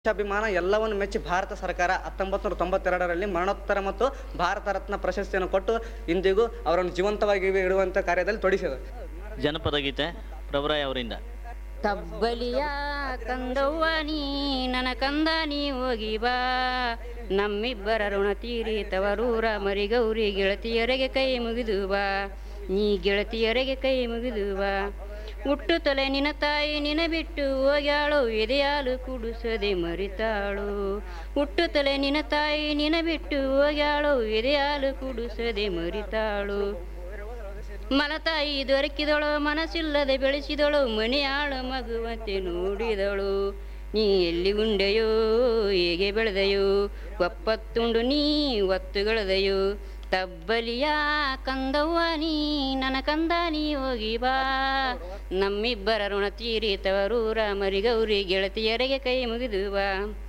ದೇಶಾಭಿಮಾನ ಎಲ್ಲವನ್ನು ಮೆಚ್ಚಿ ಭಾರತ ಸರ್ಕಾರ ಹತ್ತೊಂಬತ್ತು ನೂರ ತೊಂಬತ್ತೆರಡರಲ್ಲಿ ಮರಣೋತ್ತರ ಮತ್ತು ಭಾರತ ರತ್ನ ಪ್ರಶಸ್ತಿಯನ್ನು ಕೊಟ್ಟು ಇಂದಿಗೂ ಅವರನ್ನು ಜೀವಂತವಾಗಿ ಇಡುವಂಥ ಕಾರ್ಯದಲ್ಲಿ ತೊಡಗಿಸಿದೆ ಜನಪದ ಗೀತೆ ಪ್ರಭುರಾಯ್ ಅವರಿಂದ ತಬ್ಬಲಿಯ ಕಂದವ್ವ ನೀ ನನ್ನ ಕಂದ ನೀ ಹೋಗಿ ಬಾ ನಮ್ಮಿಬ್ಬರ ಋಣ ತೀರಿ ತವರೂರ ಮರಿಗೌರಿ ಗೆಳತಿಯರಿಗೆ ಕೈ ಮುಗಿದು ಬಾ ನೀ ಗೆಳತಿಯರಿಗೆ ಕೈ ಮುಗಿದು ಬಾ ಹುಟ್ಟು ತಲೆ ನಿನ್ನ ತಾಯಿ ನಿನ ಬಿಟ್ಟು ಹೋಗ್ಯಾಳು ಎದೆಯಾಲು ಕುಡಿಸದೆ ಮರಿತಾಳು ಹುಟ್ಟು ತಲೆ ನಿನ್ನ ತಾಯಿ ನಿನ ಬಿಟ್ಟು ಹೋಗ್ಯಾಳು ಎದೆಯಾಲು ಕುಡಿಸದೆ ಮರಿತಾಳು ಮಲತಾಯಿ ದೊರಕಿದಳು ಮನಸ್ಸಿಲ್ಲದೆ ಬೆಳೆಸಿದಳು ಮನೆಯಾಳ ಮಗುವಂತೆ ನೋಡಿದಳು ನೀ ಎಲ್ಲಿ ಉಂಡೆಯೋ ಹೇಗೆ ಬೆಳೆದೆಯೋ ಒಪ್ಪತ್ತುಂಡು ನೀ ಒತ್ತುಗಳದೆಯೋ ತಬ್ಬಲಿಯ ಕಂದವ್ವ ನೀ ನನ್ನ ಕಂದ ನೀ ಹೋಗಿ ಬಾ ನಮ್ಮಿಬ್ಬರ ಋಣ ತೀರಿ ತವರೂರ ಮರಿಗೌರಿ ಗೆಳತಿಯರಿಗೆ ಕೈ ಮುಗಿದು ಬಾ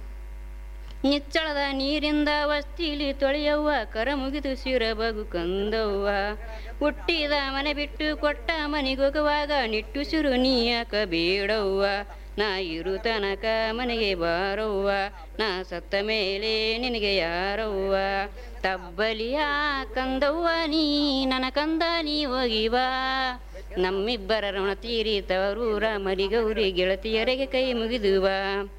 ನಿಚ್ಚಳದ ನೀರಿಂದ ವಸ್ತಿಲಿ ತೊಳೆಯವ್ವ ಕರ ಮುಗಿದು ಸಿರಬಗು ಕಂದವ್ವ ಹುಟ್ಟಿದ ಮನೆ ಬಿಟ್ಟು ಕೊಟ್ಟ ಮನೆಗೋಗುವಾಗ ನಿಟ್ಟುಸಿರು ನೀ ಯಾಕ ಬೇಡವ್ವ ನಾ ಇರು ತನಕ ಮನೆಗೆ ಬಾರವ್ವ ನಾ ಸತ್ತ ಮೇಲೆ ನಿನಗೆ ಯಾರವ್ವ ತಬ್ಬಲಿಯ ಕಂದವ್ವ ನೀ ನನ್ನ ಕಂದ ನೀ ಹೋಗಿ ಬಾ ನಮ್ಮಿಬ್ಬರ ಋಣ ತೀರಿ ತವರೂರ ಮರಿಗೌರಿ ಗೆಳತಿಯರಿಗೆ ಕೈ ಮುಗಿದು ಬಾ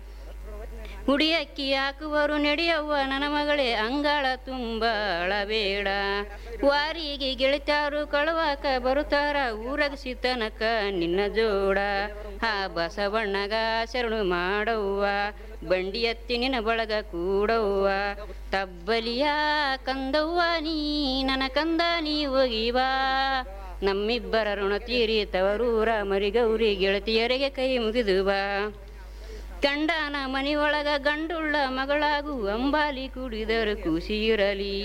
ಹುಡಿಯಕ್ಕಿ ಹಾಕುವರು ನಡೆಯವ್ವ ನನ್ನ ಮಗಳೇ ಅಂಗಾಳ ತುಂಬ ಅಳಬೇಡ ವಾರಿಗೆ ಗೆಳತಾರು ಕಳುವಾಕ ಬರುತ್ತಾರ ಊರಗಸಿ ತನಕ ನಿನ್ನ ಜೋಡ ಆ ಬಸವಣ್ಣಗ ಶರಣು ಮಾಡವ್ವ ಬಂಡಿ ಎತ್ತಿ ನಿನ್ನ ಬಳಗ ಕೂಡವ್ವ ತಬ್ಬಲಿಯ ಕಂದವ್ವ ನೀ ನನ್ನ ಕಂದ ನೀ ಹೋಗಿವಾ ನಮ್ಮಿಬ್ಬರ ಋಣ ತೀರಿ ತವರೂರ ಮರಿಗೌರಿ ಗೆಳತಿಯರಿಗೆ ಕೈ ಮುಗಿದು ಬಾ ಗಂಡನ ಮನೆಯೊಳಗ ಗಂಡುಳ್ಳ ಮಗಳಾಗು ಅಂಬಾಲಿ ಕುಡಿದರು ಖುಷಿ ಇರಲಿ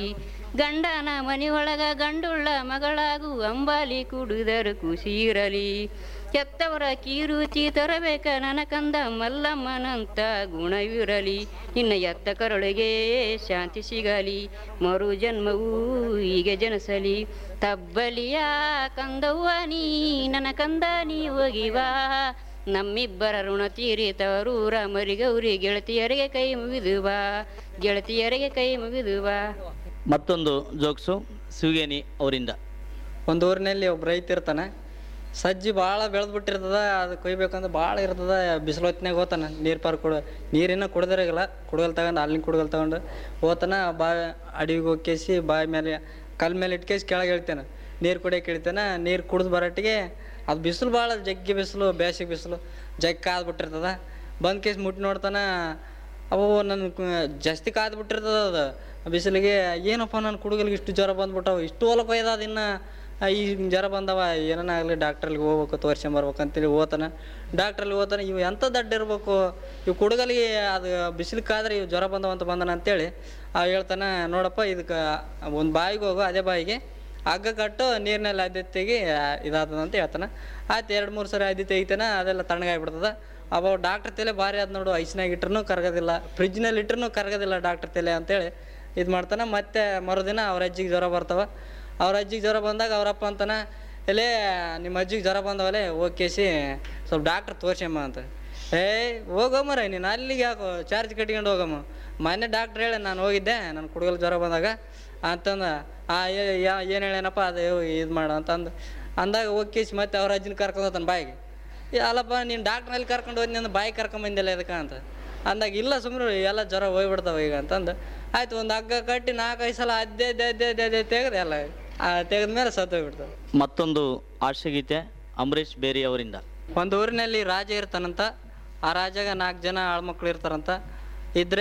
ಗಂಡನ ಮನೆಯೊಳಗ ಗಂಡುಳ್ಳ ಮಗಳಾಗು ಅಂಬಾಲಿ ಕುಡಿದರು ಖುಷಿ ಇರಲಿ ಕೆತ್ತವರ ಕೀರುಚಿ ತರಬೇಕ ನನ್ನ ಕಂದ ಮಲ್ಲಮ್ಮನಂತ ಗುಣವಿರಲಿ ನಿನ್ನ ಎತ್ತ ಕರುಳಿಗೆ ಶಾಂತಿ ಸಿಗಲಿ ಮರು ಜನ್ಮವೂ ಹೀಗೆ ಜನಿಸಲಿ ತಬ್ಬಲಿಯ ಕಂದವ್ವ ನೀ ನನ್ನ ಕಂದ ನೀ ಹೋಗಿವಾ ನಮ್ಮಿಬ್ಬರ ಋಣ ತೀರಿ ತವರೂರ ಮರಿಗೌರಿ ಗೆಳತಿಯರಿಗೆ ಕೈ ಮುಗಿದು ಬಾ ಗೆಳತಿಯರಿಗೆ ಕೈ ಮುಗಿದು ಬಾ ಮತ್ತೊಂದು ಜೋಕ್ಸು ಶಿವಗೇನಿ ಅವರಿಂದ ಒಂದು ಊರಿನಲ್ಲಿ ಒಬ್ಬ ರೈತ ಇರ್ತಾನೆ ಸಜ್ಜಿ ಭಾಳ ಬೆಳೆದ್ಬಿಟ್ಟಿರ್ತದ ಅದು ಕೊಯ್ಬೇಕಂದ್ರೆ ಭಾಳ ಇರ್ತದ ಬಿಸಿಲು ಹೊತ್ನಾಗ ಹೋತಾನ ನೀರು ಪಾರು ಕೊಡ ನೀರಿನ ಕುಡ್ದಿರಾಗಲ್ಲ ಕುಡ್ಗಲ್ ತಗೊಂಡು ಅಲ್ಲಿನ ಕುಡ್ಗಲ್ ತಗೊಂಡು ಹೋತಾನ ಬಾವಿ ಅಡಿಗೆ ಹೋಗ್ಕೇಸಿ ಬಾವಿ ಮೇಲೆ ಕಲ್ ಮೇಲೆ ಇಟ್ಕೇಸಿ ಕೆಳಗೆ ಇಳ್ತಾನೆ ನೀರು ಕುಡಿಯೋಕೆ ಇಳಿತಾನೆ ನೀರು ಕುಡ್ದು ಬರೋಟ್ಟಿಗೆ ಅದು ಬಿಸಿಲು ಭಾಳ ಜಗ್ಗಿ ಬಿಸಿಲು ಬೇಸಿಗೆ ಬಿಸಿಲು ಜಗ್ ಕಾದ್ಬಿಟ್ಟಿರ್ತದ ಬಂದು ಕೇಸ್ ಮುಟ್ಟಿ ನೋಡ್ತಾನ ಅವು ನನ್ನ ಜಾಸ್ತಿ ಕಾದು ಬಿಟ್ಟಿರ್ತದ ಅದು ಬಿಸಿಲಿಗೆ ಏನಪ್ಪ ನನ್ನ ಕುಡುಗಲಿಗೆ ಇಷ್ಟು ಜ್ವರ ಬಂದ್ಬಿಟ್ಟವು ಇಷ್ಟು ಹೊಲಕ್ಕೆ ಒಯ್ದ ಇನ್ನು ಈ ಜ್ವರ ಬಂದವ ಏನಾನ ಆಗಲಿ ಡಾಕ್ಟ್ರಲ್ಲಿ ಹೋಗ್ಬೇಕು ತೋರ್ಸ್ಕೊಂಬರ್ಬೇಕು ಅಂತೇಳಿ ಹೋತಾನ ಡಾಕ್ಟ್ರಲ್ಲಿ ಹೋತಾನ ಇವು ಎಂಥ ದಡ್ಡ ಇರ್ಬೇಕು ಇವು ಕುಡುಗಲಿಗೆ ಅದು ಬಿಸಿಲು ಕಾದ್ರೆ ಇವು ಜ್ವರ ಬಂದವ ಅಂತ ಬಂದನ ಅಂತೇಳಿ ಆ ಹೇಳ್ತಾನ ನೋಡಪ್ಪ ಇದಕ್ಕೆ ಒಂದು ಬಾವಿಗೆ ಹೋಗು ಅದೇ ಬಾವಿಗೆ ಹಗ್ಗ ಕಟ್ಟು ನೀರಿನಲ್ಲಿ ಅದ್ದೆ ತೆಗಿ ಇದಾಗ್ತದ ಅಂತ ಹೇಳ್ತಾನೆ ಆಯ್ತು ಎರಡು ಮೂರು ಸರಿ ಅದ್ದೆ ತೆಗಿತಾನ ಅದೆಲ್ಲ ತಣ್ಣಗಾಗ್ಬಿಡ್ತದ ಅವ ಡಾಕ್ಟ್ರ್ ತಲೆ ಭಾರಿ ಅದ ನೋಡು ಐಸ್ನಾಗ ಇಟ್ರೂ ಕರಗೋದಿಲ್ಲ ಫ್ರಿಜ್ನಲ್ಲಿ ಇಟ್ರೂ ಕರಗೋದಿಲ್ಲ ಡಾಕ್ಟ್ರ್ ತಲೆ ಅಂತೇಳಿ ಇದು ಮಾಡ್ತಾನೆ ಮತ್ತೆ ಮರುದಿನ ಅವ್ರ ಅಜ್ಜಿಗೆ ಜ್ವರ ಬರ್ತಾವ ಅವ್ರ ಅಜ್ಜಿಗೆ ಜ್ವರ ಬಂದಾಗ ಅವರಪ್ಪ ಅಂತಾನೆ ಎಲೇ ನಿಮ್ಮ ಅಜ್ಜಿಗೆ ಜ್ವರ ಬಂದವಲೇ ಹೋಗ್ಕೇಸಿ ಸ್ವಲ್ಪ ಡಾಕ್ಟ್ರ್ ತೋರ್ಸಮ್ಮ ಅಂತ ಏಯ್ ಹೋಗಮ್ಮರ ನೀನು ಅಲ್ಲಿಗೆ ಯಾಕೋ ಚಾರ್ಜ್ ಕಟ್ಕೊಂಡು ಹೋಗಮ್ಮ ಮೊನ್ನೆ ಡಾಕ್ಟ್ರ್ ಹೇಳಿ ನಾನು ಹೋಗಿದ್ದೆ ನನ್ನ ಕುಡುಗಲ್ ಜ್ವರ ಬಂದಾಗ ಅಂತಂದ ಆ ಏನು ಹೇಳೇನಪ್ಪ ಅದು ಇದು ಮಾಡು ಅಂತಂದು ಅಂದಾಗ ಹೋಗ್ಕೇಸಿ ಮತ್ತೆ ಅವ್ರ ಅಜ್ಜಿನ ಕರ್ಕೊಂಡು ಹೋಗ್ತಾನೆ ಬಾಯಿಗೆ ಏ ಅಲ್ಲಪ್ಪ ನೀನು ಡಾಕ್ಟ್ರಲ್ಲಿ ಕರ್ಕೊಂಡು ಹೋಗಿ ನನ್ನ ಬಾಯಿ ಕರ್ಕೊಂಬಂದಿಲ್ಲ ಇದಕ್ಕೆ ಅಂತ ಅಂದಾಗ ಇಲ್ಲ ಸುಮ್ಮನೆ ಎಲ್ಲ ಜ್ವರ ಹೋಗ್ಬಿಡ್ತಾವ ಈಗ ಅಂತಂದು ಆಯ್ತು ಒಂದು ಹಗ್ಗ ಕಟ್ಟಿ ನಾಲ್ಕೈದು ಸಲ ಅದ್ದೆ ಅದ್ದೆ ಅದ್ದೆ ಅದ್ದೆ ಅದ್ದೆ ತೆಗೆದು ಎಲ್ಲ ತೆಗೆದ ಮೇಲೆ ಸತ್ತೋಗ್ಬಿಡ್ತಾವೆ ಮತ್ತೊಂದು ಹಾಸ್ಯಗೀತೆ ಅಂಬರೀಷ್ ಬೇರಿ ಅವರಿಂದ ಒಂದು ಊರಿನಲ್ಲಿ ರಾಜ ಇರ್ತಾನಂತ ಆ ರಾಜಾಗ ನಾಲ್ಕು ಜನ ಆಳ್ಮಕ್ಳು ಇರ್ತಾರಂತ ಇದ್ರೆ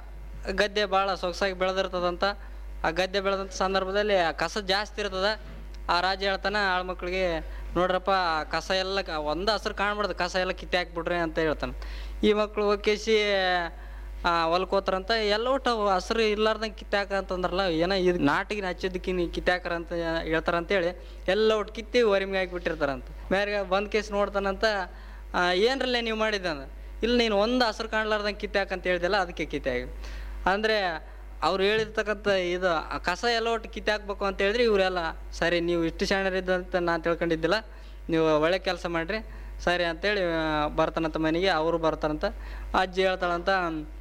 ಗದ್ದೆ ಭಾಳ ಸೊಗಸಾಗಿ ಬೆಳೆದಿರ್ತದಂತ ಆ ಗದ್ದೆ ಬೆಳೆದಂಥ ಸಂದರ್ಭದಲ್ಲಿ ಆ ಕಸ ಜಾಸ್ತಿ ಇರ್ತದ ಆ ರಾಜ ಹೇಳ್ತಾನ ಆಳ್ಮಕ್ಳಿಗೆ ನೋಡ್ರಪ್ಪ ಆ ಕಸ ಎಲ್ಲ ಕ- ಒಂದು ಹಸ್ರು ಕಾಣ್ಬಾರ್ದು ಕಸ ಎಲ್ಲ ಕಿತ್ತೆ ಹಾಕ್ಬಿಡ್ರಿ ಅಂತ ಹೇಳ್ತಾನೆ ಈ ಮಕ್ಳು ಹೋಗ್ಕೇಸಿ ಹೊಲ್ಕ್ ಹೋತಾರಂತ ಎಲ್ಲ ಒಟ್ಟು ಅವು ಹಸ್ರು ಇರ್ಲಾರ್ದಂಗೆ ಕಿತ್ತಾಕ ಅಂತಂದ್ರಲ್ಲ ಏನೋ ಇದು ನಾಟಿಗೆ ಹಚ್ಚಿದ್ದಕ್ಕೆ ಕಿತ್ತಾಕರ ಅಂತ ಹೇಳ್ತಾರಂತೇಳಿ ಎಲ್ಲ ಒಟ್ಟು ಕಿತ್ತಿ ಹೊರಿಮ್ಗೆ ಹಾಕ್ಬಿಟ್ಟಿರ್ತಾರಂತ ಮೇರೆಗೆ ಬಂದ್ ಕೇಸ್ ನೋಡ್ತಾನಂತ ಆ, ಏನ್ರಲ್ಲೇ ನೀವು ಮಾಡಿದ್ದಂದ ಇಲ್ಲ ನೀನು ಒಂದು ಹಸ್ರು ಕಾಣ್ಲಾರ್ದಂಗೆ ಕಿತ್ತಾಕಂತ ಹೇಳ್ದಲ್ಲ ಅದಕ್ಕೆ ಕಿತ್ತಾಗಿ ಅಂದರೆ ಅವ್ರು ಹೇಳಿರ್ತಕ್ಕಂಥ ಇದು ಆ ಕಸ ಎಲ್ಲ ಒಟ್ಟು ಕಿತ್ತಾಕ್ಬೇಕು ಅಂತ ಹೇಳಿದ್ರೆ ಇವರೆಲ್ಲ ಸರಿ ನೀವು ಇಷ್ಟು ಶಾಣರಿದ್ದಂತ ನಾನು ತಿಳ್ಕೊಂಡಿದ್ದಿಲ್ಲ ನೀವು ಒಳ್ಳೆ ಕೆಲಸ ಮಾಡಿರಿ ಸರಿ ಅಂತೇಳಿ ಆ, ಬರ್ತಾನಂತ ಮನೆಗೆ ಅವರು ಬರ್ತಾರಂತ ಅಜ್ಜಿ ಹೇಳ್ತಾಳಂತ